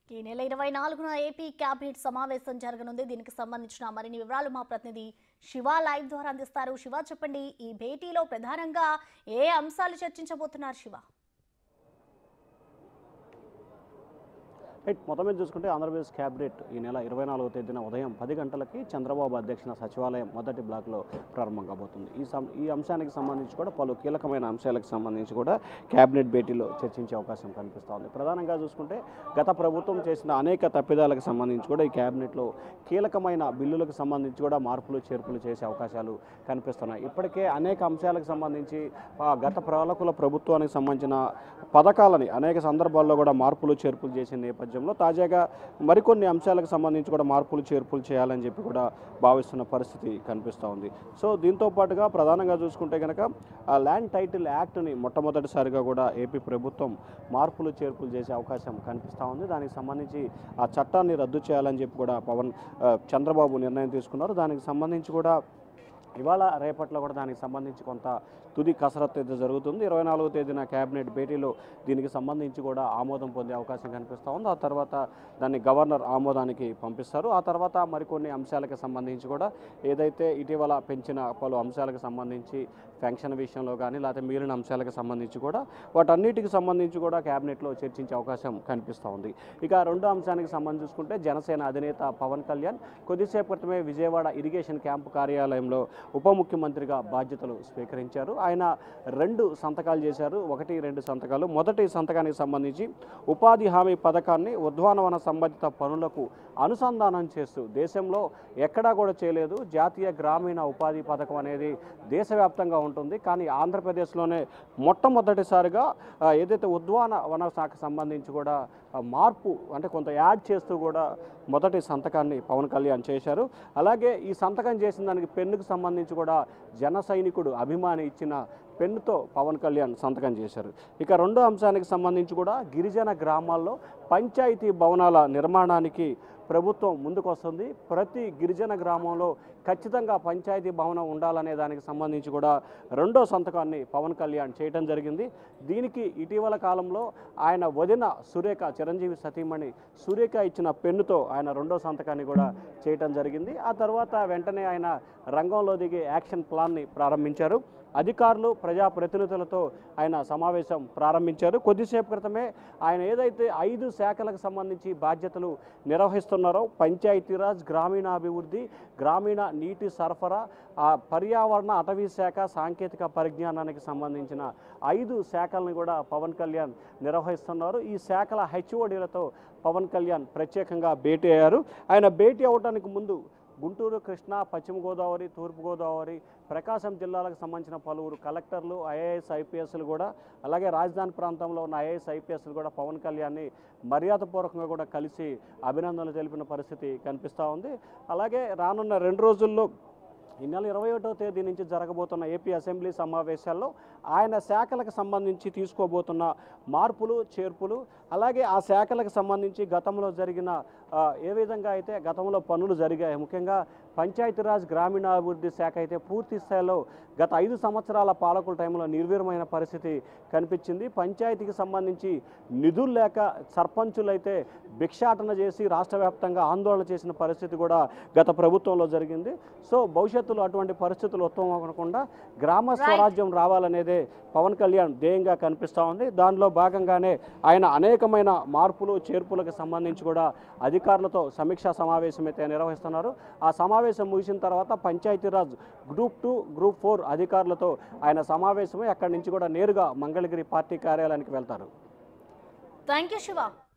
ఈ నెల ఇరవై నాలుగున ఏపీ కేబినెట్ సమావేశం జరగనుంది దీనికి సంబంధించిన మరిన్ని వివరాలు మా ప్రతినిధి శివ లైవ్ ద్వారా అందిస్తారు శివ చెప్పండి ఈ భేటీలో ప్రధానంగా ఏ అంశాలు చర్చించబోతున్నారు శివ రైట్ మొత్తం మీద చూసుకుంటే ఆంధ్రప్రదేశ్ క్యాబినెట్ ఈ నెల ఇరవై నాలుగో తేదీన ఉదయం పది గంటలకి చంద్రబాబు అధ్యక్షన సచివాలయం మొదటి బ్లాక్లో ప్రారంభం కాబోతుంది ఈ సం ఈ అంశానికి సంబంధించి కూడా పలు కీలకమైన అంశాలకు సంబంధించి కూడా క్యాబినెట్ భేటీలో చర్చించే అవకాశం కనిపిస్తోంది ప్రధానంగా చూసుకుంటే గత ప్రభుత్వం చేసిన అనేక తప్పిదాలకు సంబంధించి కూడా ఈ క్యాబినెట్లో కీలకమైన బిల్లులకు సంబంధించి కూడా మార్పులు చేర్పులు చేసే అవకాశాలు కనిపిస్తున్నాయి ఇప్పటికే అనేక అంశాలకు సంబంధించి ఆ, గత పాలకుల ప్రభుత్వానికి సంబంధించిన పథకాలని అనేక సందర్భాల్లో కూడా మార్పులు చేర్పులు చేసిన నేపథ్యంలో తాజాగా మరికొన్ని అంశాలకు సంబంధించి కూడా మార్పులు చేర్పులు చేయాలని చెప్పి కూడా భావిస్తున్న పరిస్థితి కనిపిస్తూ ఉంది సో దీంతో పాటుగా ప్రధానంగా చూసుకుంటే కనుక ఆ ల్యాండ్ టైటిల్ యాక్ట్ని మొట్టమొదటిసారిగా కూడా ఏపీ ప్రభుత్వం మార్పులు చేర్పులు చేసే అవకాశం కనిపిస్తూ ఉంది దానికి సంబంధించి ఆ చట్టాన్ని రద్దు చేయాలని చెప్పి కూడా పవన్ ఆ, చంద్రబాబు నిర్ణయం తీసుకున్నారు దానికి సంబంధించి కూడా ఇవాళ రేపట్లో కూడా దానికి సంబంధించి కొంత తుది కసరత్తు అయితే జరుగుతుంది ఇరవై నాలుగో తేదీన కేబినెట్ భేటీలో దీనికి సంబంధించి కూడా ఆమోదం పొందే అవకాశం కనిపిస్తూ ఉంది ఆ తర్వాత దాన్ని గవర్నర్ ఆమోదానికి పంపిస్తారు ఆ తర్వాత మరికొన్ని అంశాలకు సంబంధించి కూడా ఏదైతే ఇటీవల పెంచిన పలు అంశాలకు సంబంధించి పెన్షన్ విషయంలో కానీ లేకపోతే మిగిలిన అంశాలకు సంబంధించి కూడా వాటన్నిటికి సంబంధించి కూడా కేబినెట్లో చర్చించే అవకాశం కనిపిస్తూ ఉంది ఇక రెండో అంశానికి సంబంధించి చూసుకుంటే జనసేన అధినేత పవన్ కళ్యాణ్ కొద్దిసేపు క్రితమే విజయవాడ ఇరిగేషన్ క్యాంపు కార్యాలయంలో ఉప ముఖ్యమంత్రిగా బాధ్యతలు స్వీకరించారు ఆయన రెండు సంతకాలు చేశారు ఒకటి రెండు సంతకాలు మొదటి సంతకానికి సంబంధించి ఉపాధి హామీ పథకాన్ని ఉద్వానవన సంబంధిత పనులకు అనుసంధానం చేస్తూ దేశంలో ఎక్కడా కూడా చేయలేదు జాతీయ గ్రామీణ ఉపాధి పథకం అనేది దేశవ్యాప్తంగా ఉంటుంది కానీ ఆంధ్రప్రదేశ్లోనే మొట్టమొదటిసారిగా ఆ, ఏదైతే ఉద్వాన వన శాఖకు సంబంధించి కూడా ఆ, మార్పు అంటే కొంత యాడ్ చేస్తూ కూడా మొదటి సంతకాన్ని పవన్ కళ్యాణ్ చేశారు అలాగే ఈ సంతకం చేసిన దానికి పెన్నుకు సంబంధించి కూడా జన సైనికుడు అభిమాని ఇచ్చిన పెన్నుతో పవన్ కళ్యాణ్ సంతకం చేశారు ఇక రెండో అంశానికి సంబంధించి కూడా గిరిజన గ్రామాల్లో పంచాయతీ భవనాల నిర్మాణానికి ప్రభుత్వం ముందుకు వస్తుంది ప్రతి గిరిజన గ్రామంలో ఖచ్చితంగా పంచాయతీ భవనం ఉండాలనే దానికి సంబంధించి కూడా రెండో సంతకాన్ని పవన్ కళ్యాణ్ చేయడం జరిగింది దీనికి ఇటీవల కాలంలో ఆయన వదిన సురేఖ చిరంజీవి సతీమణి సురేఖ ఇచ్చిన పెన్నుతో ఆయన రెండో సంతకాన్ని కూడా చేయటం జరిగింది ఆ తర్వాత వెంటనే ఆయన రంగంలో దిగి యాక్షన్ ప్లాన్ని ప్రారంభించారు అధికారులు ప్రజాప్రతినిధులతో ఆయన సమావేశం ప్రారంభించారు కొద్దిసేపు క్రితమే ఆయన ఏదైతే ఐదు శాఖలకు సంబంధించి బాధ్యతలు నిర్వహిస్తున్నారో పంచాయతీరాజ్ గ్రామీణాభివృద్ధి గ్రామీణ నీటి సరఫరా ఆ పర్యావరణ అటవీ శాఖ సాంకేతిక పరిజ్ఞానానికి సంబంధించిన ఐదు శాఖలను కూడా పవన్ కళ్యాణ్ నిర్వహిస్తున్నారు ఈ శాఖల హెచ్ఓడీలతో పవన్ కళ్యాణ్ ప్రత్యేకంగా భేటీ అయ్యారు ఆయన భేటీ అవడానికి ముందు గుంటూరు కృష్ణా పశ్చిమ గోదావరి తూర్పు గోదావరి ప్రకాశం జిల్లాలకు సంబంధించిన పలువురు కలెక్టర్లు ఐఏఎస్ ఐపీఎస్లు కూడా అలాగే రాజధాని ప్రాంతంలో ఉన్న ఐఏఎస్ ఐపీఎస్లు కూడా పవన్ కళ్యాణ్ని మర్యాదపూర్వకంగా కూడా కలిసి అభినందనలు తెలిపిన పరిస్థితి కనిపిస్తూ ఉంది అలాగే రానున్న రెండు రోజుల్లో ఈ నెల ఇరవై ఒకటో తేదీ నుంచి జరగబోతున్న ఏపీ అసెంబ్లీ సమావేశాల్లో ఆయన శాఖలకు సంబంధించి తీసుకోబోతున్న మార్పులు చేర్పులు అలాగే ఆ శాఖలకు సంబంధించి గతంలో జరిగిన ఆ, ఏ విధంగా అయితే గతంలో పనులు జరిగాయి ముఖ్యంగా పంచాయతీరాజ్ గ్రామీణాభివృద్ధి శాఖ అయితే పూర్తి స్థాయిలో గత ఐదు సంవత్సరాల పాలకుల టైంలో నిర్వీర్యమైన పరిస్థితి కనిపించింది పంచాయతీకి సంబంధించి నిధులు లేక సర్పంచులైతే భిక్షాటన చేసి రాష్ట్ర వ్యాప్తంగా ఆందోళన చేసిన పరిస్థితి కూడా గత ప్రభుత్వంలో జరిగింది సో భవిష్యత్తులో అటువంటి పరిస్థితులు ఉత్తమం అవ్వకుండా గ్రామ స్వరాజ్యం రావాలనేదే పవన్ కళ్యాణ్ ధ్యేయంగా కనిపిస్తూ ఉంది దానిలో భాగంగానే ఆయన అనేకమైన మార్పులు చేర్పులకు సంబంధించి కూడా అధికారులతో సమీక్షా సమావేశం అయితే నిర్వహిస్తున్నారు ఆ సమావేశం ముగిసిన తర్వాత Panchayati Raj group two group four అధికారులతో ఆయన సమావేశమై అక్కడి నుంచి కూడా నేరుగా మంగళగిరి పార్టీ కార్యాలయానికి వెళ్తారు థ్యాంక్ యూ శివ